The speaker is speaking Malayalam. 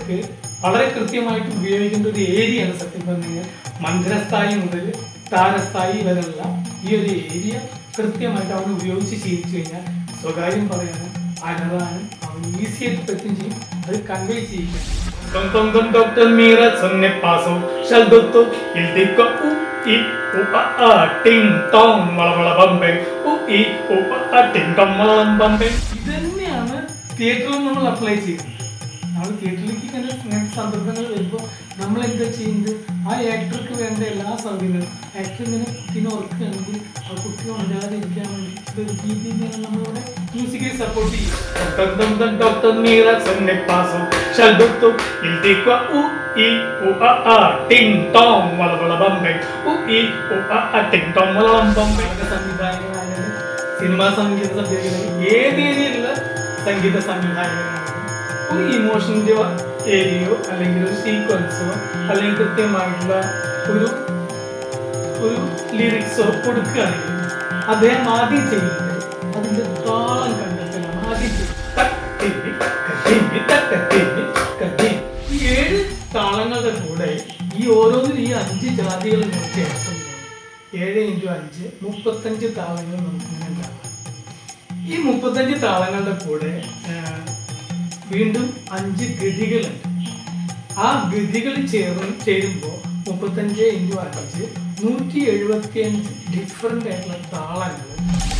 അവർക്ക് വളരെ കൃത്യമായിട്ട് ഉപയോഗിക്കേണ്ട ഒരു ഏരിയയാണ് സത്യം പറഞ്ഞു കഴിഞ്ഞാൽ മന്ത്രസ്ഥായി മുതൽ താരസ്ഥായി വരെയുള്ള ഈ ഒരു ഏരിയ കൃത്യമായിട്ട് അവൻ ഉപയോഗിച്ച് ശീലിച്ചു കഴിഞ്ഞാൽ സ്വകാര്യം പറയാനും അലറാനും അവൻ ഈസി ആയിട്ട് പറ്റും ചെയ്യും അത് കൺവേ ചെയ്യിക്കും Tom tom tom doctor mira sonne paso shall dotto il dico u i u a a ting tong mala mala bambe u i u a a ting tong mala bambe ഇത് തന്നെയാണ് തിയേറ്ററിൽ നമ്മൾ അപ്ലൈ ചെയ്യുന്നത് നമ്മൾ തിയേറ്ററിലേക്ക് ഇങ്ങനെ ഇങ്ങനത്തെ സന്ദർഭങ്ങൾ വരുമ്പോൾ നമ്മൾ എന്താ ചെയ്യുന്നത് ആ ആക്ടർക്ക് വേണ്ട എല്ലാ സൗകര്യങ്ങളും ആക്ടർ ഇങ്ങനെ കുട്ടീനെ ഓർക്കുകയാണെങ്കിൽ ആ കുട്ടി ഉണരാതിരിക്കാൻ വേണ്ടി ഒരു രീതിയിൽ നമ്മളിവിടെ മ്യൂസിക്കലി സപ്പോർട്ട് ചെയ്യും ഡോക്ടർ മീറ സന്നെ പാസോ ഷൽ doctor il dico u i u a a ting tong wala wala bambe u i u a a ting tong wala wala bambe സംവിധായകനായാലും സിനിമാ സംഗീത സംവിധായകനായാലും ഏത് ഏരിയയിലുള്ള സംഗീത സംവിധായകനായാലും ഒരു ഇമോഷൻ്റെ ഏരിയയോ അല്ലെങ്കിൽ ഒരു സീക്വൻസോ അല്ലെങ്കിൽ കൃത്യമായിട്ടുള്ള ഒരു ഒരു ലിറിക്സോ കൊടുക്കുകയാണെങ്കിൽ അദ്ദേഹം ആദ്യം ചെയ്യുന്നത് അതിന്റെ താളം കണ്ടെത്തലാണ് ആദ്യം ചെയ്യുന്നത്. തട്ടിമി, കട്ടിമി, തക്കത്തിമി, കട്ടിമി. ഈ ഏഴ് താളങ്ങളുടെ കൂടെ ഈ ഓരോന്നിനും ഈ അഞ്ച് ജാതികൾ നമുക്ക് ഏർപ്പെടുന്നു ഏഴ് ഇൻറ്റു അഞ്ച് മുപ്പത്തഞ്ച് താളങ്ങൾ നമുക്ക് ഇങ്ങനെ ഉണ്ടാവും ഈ മുപ്പത്തഞ്ച് താളങ്ങളുടെ കൂടെ ആ, വീണ്ടും അഞ്ച് ഗതികളുണ്ട് ആ ഗതികൾ ചേർന്ന് ചേരുമ്പോൾ മുപ്പത്തഞ്ച് ഇൻറ്റു അഞ്ച് നൂറ്റി എഴുപത്തി അഞ്ച് ഡിഫറെൻ്റ് ആയിട്ടുള്ള താളങ്ങൾ